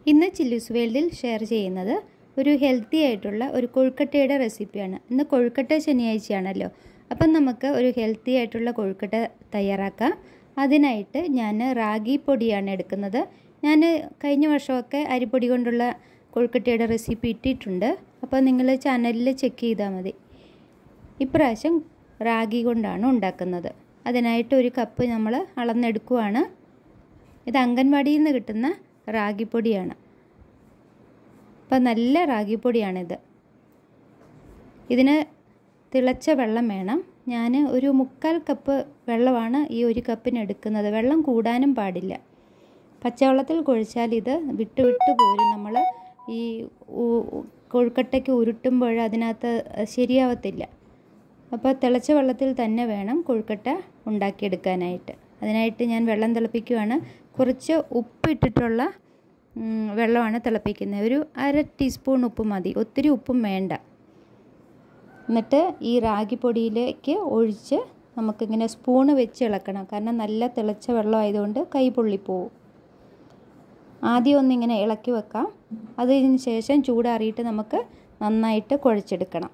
ഇന്ന് ചില്ലൂസ് വേൾഡിൽ ഷെയർ ചെയ്യുന്നത് ഒരു ഹെൽത്തി ആയിട്ടുള്ള ഒരു കൊഴുക്കട്ടയുടെ റെസിപ്പിയാണ് ഇന്ന് കൊഴുക്കട്ട ശനിയാഴ്ചയാണല്ലോ അപ്പം നമുക്ക് ഒരു ഹെൽത്തി ആയിട്ടുള്ള കൊഴുക്കട്ട തയ്യാറാക്കാം അതിനായിട്ട് ഞാൻ റാഗി പൊടിയാണ് എടുക്കുന്നത് ഞാൻ കഴിഞ്ഞ വർഷമൊക്കെ അരിപ്പൊടി കൊണ്ടുള്ള കൊഴുക്കട്ടയുടെ റെസിപ്പി ഇട്ടിട്ടുണ്ട് അപ്പോൾ നിങ്ങൾ ചാനലിൽ ചെക്ക് ചെയ്താൽ മതി ഇപ്രാവശ്യം റാഗി കൊണ്ടാണ് ഉണ്ടാക്കുന്നത് അതിനായിട്ട് ഒരു കപ്പ് നമ്മൾ അളന്നെടുക്കുവാണ് ഇത് അംഗൻവാടിയിൽ നിന്ന് കിട്ടുന്ന റാഗിപ്പൊടിയാണ് അപ്പം നല്ല റാഗിപ്പൊടിയാണിത് ഇതിന് തിളച്ച വെള്ളം വേണം ഞാൻ ഒരു മുക്കാൽ കപ്പ് വെള്ളമാണ് ഈ ഒരു കപ്പിന് എടുക്കുന്നത് വെള്ളം കൂടാനും പാടില്ല പച്ചവെള്ളത്തിൽ കുഴിച്ചാൽ ഇത് വിട്ട് വിട്ട് പോരും നമ്മൾ ഈ കൊഴുക്കട്ടയ്ക്ക് ഉരുട്ടുമ്പോൾ അതിനകത്ത് ശരിയാവത്തില്ല അപ്പോൾ തിളച്ച വെള്ളത്തിൽ തന്നെ വേണം കൊഴുക്കട്ട ഉണ്ടാക്കിയെടുക്കാനായിട്ട് അതിനായിട്ട് ഞാൻ വെള്ളം തിളപ്പിക്കുവാണ് കുറച്ച് ഉപ്പിട്ടിട്ടുള്ള വെള്ളമാണ് തിളപ്പിക്കുന്നത് ഒരു അര ടീസ്പൂൺ ഉപ്പ് മതി ഒത്തിരി ഉപ്പും വേണ്ട എന്നിട്ട് ഈ റാഗിപ്പൊടിയിലേക്ക് ഒഴിച്ച് നമുക്കിങ്ങനെ സ്പൂണ് വെച്ച് ഇളക്കണം കാരണം നല്ല തിളച്ച വെള്ളം ആയതുകൊണ്ട് കൈ പൊള്ളിപ്പോവും ആദ്യം ഒന്നിങ്ങനെ ഇളക്കി വെക്കാം അതിന് ശേഷം ചൂടാറിയിട്ട് നമുക്ക് നന്നായിട്ട് കുഴച്ചെടുക്കണം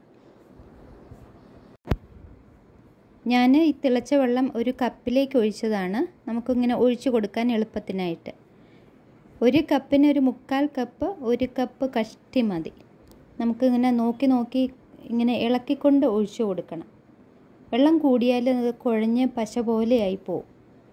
ഞാൻ ഈ തിളച്ച വെള്ളം ഒരു കപ്പിലേക്ക് ഒഴിച്ചതാണ് നമുക്കിങ്ങനെ ഒഴിച്ചു കൊടുക്കാൻ എളുപ്പത്തിനായിട്ട് ഒരു കപ്പിന് ഒരു മുക്കാൽ കപ്പ് ഒരു കപ്പ് കഷ്ടി മതി നമുക്കിങ്ങനെ നോക്കി നോക്കി ഇങ്ങനെ ഇളക്കിക്കൊണ്ട് ഒഴിച്ചു കൊടുക്കണം വെള്ളം കൂടിയാൽ അത് കുഴഞ്ഞ് പശ പോലെയായി പോവും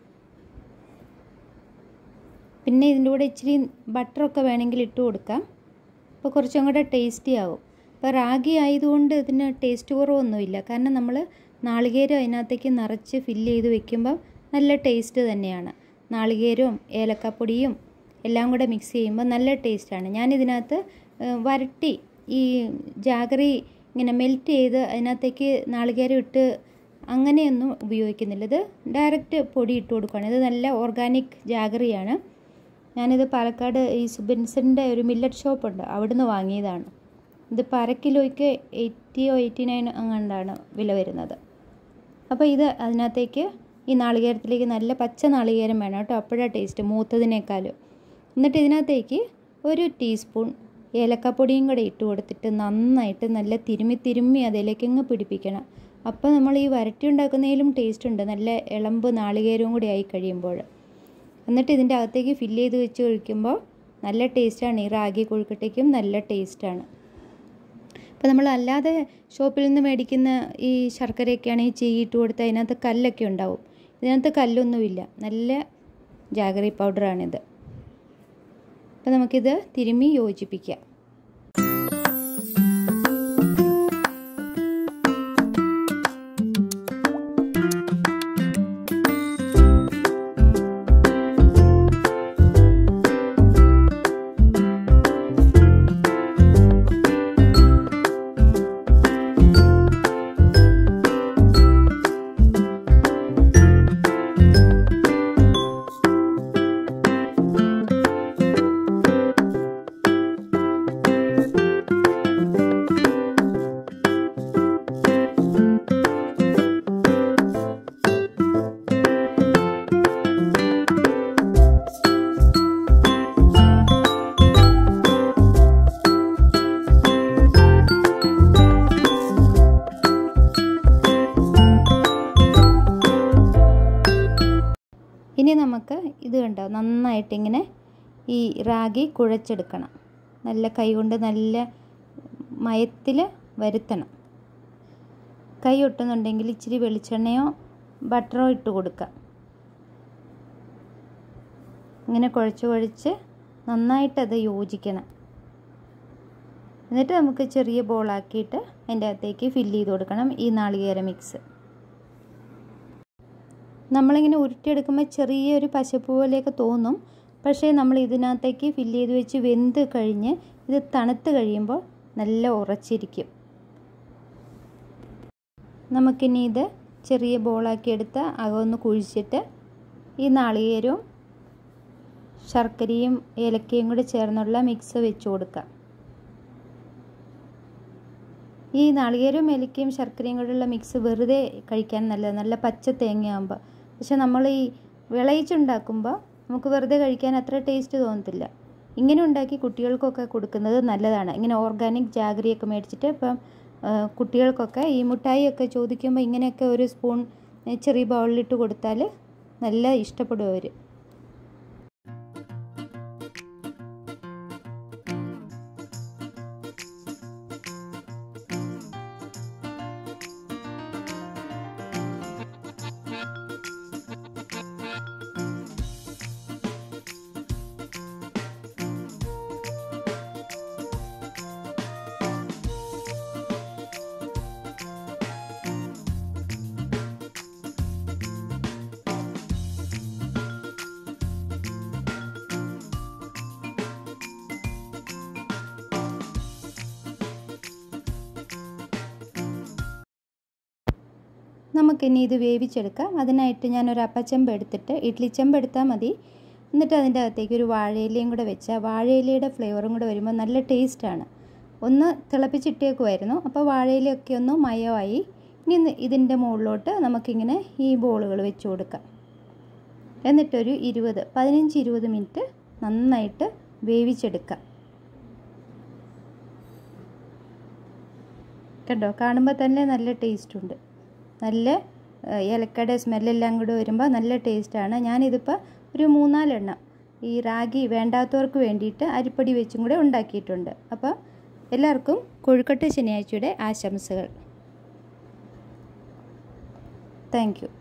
പിന്നെ ഇതിൻ്റെ കൂടെ ഇച്ചിരി ബട്ടറൊക്കെ വേണമെങ്കിൽ ഇട്ട് കൊടുക്കാം അപ്പോൾ കുറച്ചും കൂടെ ടേസ്റ്റി ആവും ഇപ്പോൾ റാഗി ആയതുകൊണ്ട് ഇതിന് ടേസ്റ്റ് കുറവൊന്നുമില്ല കാരണം നമ്മൾ നാളികേരം അതിനകത്തേക്ക് നിറച്ച് ഫില്ല് ചെയ്ത് വെക്കുമ്പം നല്ല ടേസ്റ്റ് തന്നെയാണ് നാളികേരവും ഏലക്കപ്പൊടിയും എല്ലാം കൂടെ മിക്സ് ചെയ്യുമ്പോൾ നല്ല ടേസ്റ്റാണ് ഞാനിതിനകത്ത് വരട്ടി ഈ ജാഗറി ഇങ്ങനെ മെൽറ്റ് ചെയ്ത് അതിനകത്തേക്ക് നാളികേരം ഇട്ട് അങ്ങനെയൊന്നും ഉപയോഗിക്കുന്നില്ല ഇത് ഡയറക്റ്റ് പൊടി ഇട്ട് കൊടുക്കുകയാണ് ഇത് നല്ല ഓർഗാനിക് ജാഗറിയാണ് ഞാനിത് പാലക്കാട് ഈ സുബിൻസിൻ്റെ ഒരു മില്ലറ്റ് ഷോപ്പുണ്ട് അവിടുന്ന് വാങ്ങിയതാണ് ഇതിപ്പോൾ അര കിലോയ്ക്ക് എയ്റ്റിയോ എയ്റ്റി നയൻ അങ്ങാണ്ടാണ് വില വരുന്നത് അപ്പോൾ ഇത് അതിനകത്തേക്ക് ഈ നാളികേരത്തിലേക്ക് നല്ല പച്ച നാളികേരം വേണം കേട്ടോ അപ്പോഴാണ് ടേസ്റ്റ് മൂത്തതിനേക്കാളും എന്നിട്ട് ഇതിനകത്തേക്ക് ഒരു ടീസ്പൂൺ ഏലക്കപ്പൊടിയും കൂടെ ഇട്ട് കൊടുത്തിട്ട് നന്നായിട്ട് നല്ല തിരുമ്മി തിരുമ്മി അതിലേക്ക് അങ്ങ് പിടിപ്പിക്കണം അപ്പോൾ നമ്മൾ ഈ വരട്ടി ഉണ്ടാക്കുന്നതിലും ടേസ്റ്റ് ഉണ്ട് നല്ല ഇളമ്പ് നാളികേരവും കൂടി ആയി കഴിയുമ്പോൾ എന്നിട്ട് ഇതിൻ്റെ അകത്തേക്ക് ഫില്ല് ചെയ്ത് വെച്ച് കഴിക്കുമ്പോൾ നല്ല ടേസ്റ്റാണ് ഈ റാഗി കൊഴുക്കട്ടയ്ക്കും നല്ല ടേസ്റ്റാണ് അപ്പോൾ നമ്മൾ അല്ലാതെ ഷോപ്പിൽ നിന്ന് മേടിക്കുന്ന ഈ ശർക്കരയൊക്കെയാണെങ്കിൽ ചെയ്യിട്ട് കൊടുത്ത് അതിനകത്ത് കല്ലൊക്കെ ഉണ്ടാവും ഇതിനകത്ത് കല്ലൊന്നുമില്ല നല്ല ജാഗറി പൗഡറാണിത് അപ്പോൾ നമുക്കിത് തിരുമ്മി യോജിപ്പിക്കാം ഇനി നമുക്ക് ഇത് കണ്ടോ നന്നായിട്ട് ഇങ്ങനെ ഈ റാഗി കുഴച്ചെടുക്കണം നല്ല കൈകൊണ്ട് നല്ല മയത്തിൽ വരുത്തണം കൈ ഒട്ടുന്നുണ്ടെങ്കിൽ ഇച്ചിരി വെളിച്ചെണ്ണയോ ബട്ടറോ ഇട്ട് കൊടുക്കാം ഇങ്ങനെ കുഴച്ച് കുഴച്ച് നന്നായിട്ടത് യോജിക്കണം എന്നിട്ട് നമുക്ക് ചെറിയ ബോളാക്കിയിട്ട് അതിൻ്റെ അകത്തേക്ക് ഫില്ല് ചെയ്ത് കൊടുക്കണം ഈ നാളികേര മിക്സ് നമ്മളിങ്ങനെ ഉരുട്ടിയെടുക്കുമ്പോൾ ചെറിയൊരു പശപ്പ് പോലെയൊക്കെ തോന്നും പക്ഷേ നമ്മൾ ഇതിനകത്തേക്ക് ഫില്ല് ചെയ്ത് വെച്ച് വെന്ത് കഴിഞ്ഞ് ഇത് തണുത്ത് കഴിയുമ്പോൾ നല്ല ഉറച്ചിരിക്കും നമുക്കിനി ഇത് ചെറിയ ബോളാക്കി എടുത്ത് അകമൊന്ന് കുഴിച്ചിട്ട് ഈ നാളികേരവും ശർക്കരയും ഏലക്കയും കൂടി ചേർന്നുള്ള മിക്സ് വെച്ച് കൊടുക്കാം ഈ നാളികേരവും ഏലക്കയും ശർക്കരയും കൂടെയുള്ള മിക്സ് വെറുതെ കഴിക്കാൻ നല്ലത് നല്ല പച്ച തേങ്ങയാകുമ്പോൾ പക്ഷെ നമ്മൾ ഈ വിളയിച്ചുണ്ടാക്കുമ്പോൾ നമുക്ക് വെറുതെ കഴിക്കാൻ അത്ര ടേസ്റ്റ് തോന്നത്തില്ല ഇങ്ങനെ ഉണ്ടാക്കി കുട്ടികൾക്കൊക്കെ കൊടുക്കുന്നത് നല്ലതാണ് ഇങ്ങനെ ഓർഗാനിക് ജാഗരിയൊക്കെ മേടിച്ചിട്ട് ഇപ്പം കുട്ടികൾക്കൊക്കെ ഈ മിഠായിയൊക്കെ ചോദിക്കുമ്പോൾ ഇങ്ങനെയൊക്കെ ഒരു സ്പൂൺ ചെറിയ ബൗളിലിട്ട് കൊടുത്താൽ നല്ല ഇഷ്ടപ്പെടും അവർ നമുക്കിനി ഇത് വേവിച്ചെടുക്കാം അതിനായിട്ട് ഞാനൊരു അപ്പച്ചെമ്പ് എടുത്തിട്ട് ഇഡ്ലി ചെമ്പ് എടുത്താൽ മതി എന്നിട്ട് അതിൻ്റെ അകത്തേക്ക് ഒരു വാഴയിലയും കൂടെ വെച്ചാൽ വാഴയിലയുടെ ഫ്ലേവറും കൂടെ വരുമ്പോൾ നല്ല ടേസ്റ്റാണ് ഒന്ന് തിളപ്പിച്ചിട്ടേക്കുമായിരുന്നു അപ്പോൾ വാഴയിലയൊക്കെ ഒന്ന് മയമായി ഇനി ഇതിൻ്റെ മുകളിലോട്ട് നമുക്കിങ്ങനെ ഈ ബോളുകൾ വെച്ച് കൊടുക്കാം എന്നിട്ടൊരു ഇരുപത് പതിനഞ്ച് ഇരുപത് മിനിറ്റ് നന്നായിട്ട് വേവിച്ചെടുക്കാം കണ്ടോ കാണുമ്പോൾ തന്നെ നല്ല ടേസ്റ്റ് ഉണ്ട് നല്ല ഏലക്കയുടെ സ്മെല്ലെല്ലാം കൂടെ വരുമ്പോൾ നല്ല ടേസ്റ്റാണ് ഞാനിതിപ്പോൾ ഒരു മൂന്നാലെണ്ണം ഈ റാഗി വേണ്ടാത്തവർക്ക് വേണ്ടിയിട്ട് അരിപ്പൊടി വെച്ചും കൂടെ ഉണ്ടാക്കിയിട്ടുണ്ട് അപ്പോൾ എല്ലാവർക്കും കൊഴുക്കട്ട ശനിയാഴ്ചയുടെ ആശംസകൾ താങ്ക് യു